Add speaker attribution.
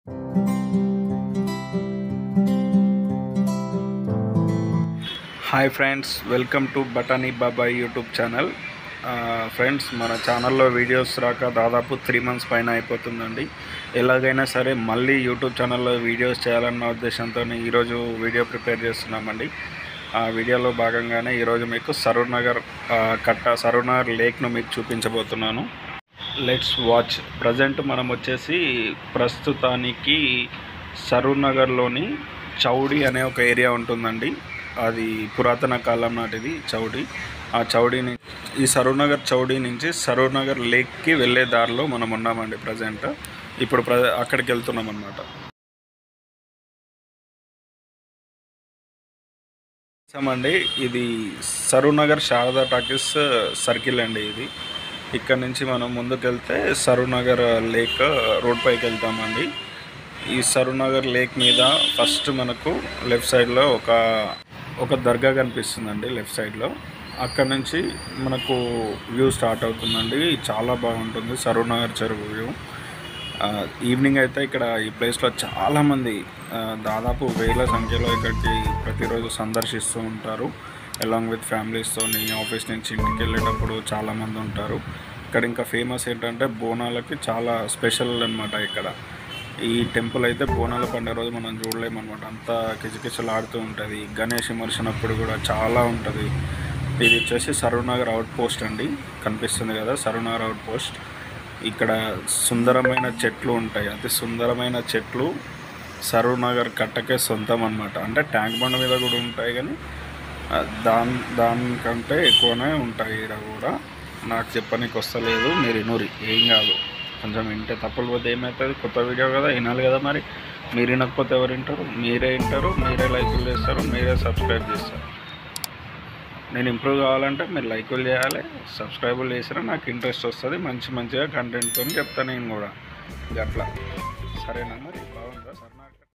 Speaker 1: hi friends welcome to Batani Babai YouTube channel friends మన ఛానల్లో videos రాక దాదాపు త్రీ మంత్స్ పైన అయిపోతుందండి ఎలాగైనా సరే మళ్ళీ యూట్యూబ్ ఛానల్లో వీడియోస్ చేయాలన్న ఉద్దేశంతో ఈరోజు వీడియో ప్రిపేర్ చేస్తున్నామండి ఆ వీడియోలో భాగంగానే ఈరోజు మీకు సరూర్ నగర్ ఆ, కట్ట సరూర్ నగర్ లేక్ను మీకు చూపించబోతున్నాను లెట్స్ వాచ్ ప్రజెంట్ మనం వచ్చేసి ప్రస్తుతానికి సరూర్ నగర్లోని చౌడి అనే ఒక ఏరియా ఉంటుందండి అది పురాతన కాలం నాటిది చౌడి ఆ చౌడి ని- ఈ సరూర్ నగర్ చౌడి నుంచి సరూర్ నగర్ లేక్కి వెళ్ళే దారిలో మనం ఉన్నామండి ప్రజెంట్ ఇప్పుడు ప్ర అక్కడికి వెళ్తున్నాం అనమాట అండి ఇది సరూర్ నగర్ శారదా టాకీస్ సర్కిల్ అండి ఇది ఇక్కడ నుంచి మనం ముందుకు వెళ్తే సరూర్ నగర్ లేక్ రోడ్ పైకి వెళ్తామండి ఈ సరూర్ నగర్ లేక్ మీద ఫస్ట్ మనకు లెఫ్ట్ సైడ్లో ఒక ఒక దర్గా కనిపిస్తుందండి లెఫ్ట్ సైడ్లో అక్కడ నుంచి మనకు వ్యూ స్టార్ట్ అవుతుందండి చాలా బాగుంటుంది సరూర్ నగర్ చెరువు వ్యూ ఆ, ఈవినింగ్ అయితే ఇక్కడ ఈ ప్లేస్లో చాలామంది ఆ, దాదాపు వేల సంఖ్యలో ఇక్కడికి ప్రతిరోజు సందర్శిస్తూ ఉంటారు అలాంగ్ విత్ ఫ్యామిలీస్తోని ఆఫీస్ నుంచి ఇంటికి వెళ్ళేటప్పుడు చాలామంది ఉంటారు ఇక్కడ ఇంకా ఫేమస్ ఏంటంటే బోనాలకి చాలా స్పెషల్ అన్నమాట ఇక్కడ ఈ టెంపుల్ అయితే బోనాల పండుగ రోజు మనం చూడలేమన్నమాట అంతా కిచకిచలాడుతూ ఉంటుంది గణేష్ విమర్శనప్పుడు కూడా చాలా ఉంటుంది ఇది వచ్చేసి సరూనగర్ అవుట్ పోస్ట్ అండి కనిపిస్తుంది కదా సరూనగర్ అవుట్ పోస్ట్ ఇక్కడ సుందరమైన చెట్లు ఉంటాయి అతి సుందరమైన చెట్లు సరూర్ నగర్ కట్టకే సొంతం అనమాట అంటే ట్యాంక్ బండ్ మీద కూడా ఉంటాయి కానీ ఆ, దాని దానికంటే ఎక్కువనే ఉంటాయి ఇక్కడ కూడా నాకు చెప్పనీకి వస్తలేదు మీరు ఇనురి ఏం కాదు కొంచెం వింటే తప్పులు పోతే ఏమవుతుంది కొత్త వీడియో కదా వినాలి కదా మరి మీరు వినకపోతే ఎవరు వింటారు మీరే వింటారు మీరే లైకులు చేస్తారు మీరే సబ్స్క్రైబ్ చేస్తారు నేను ఇంప్రూవ్ కావాలంటే మీరు లైకులు చేయాలి సబ్స్క్రైబులు చేసినా నాకు ఇంట్రెస్ట్ వస్తుంది మంచి మంచిగా కంటెంట్తో చెప్తాను నేను కూడా ఇక అట్లా సరేనా మరి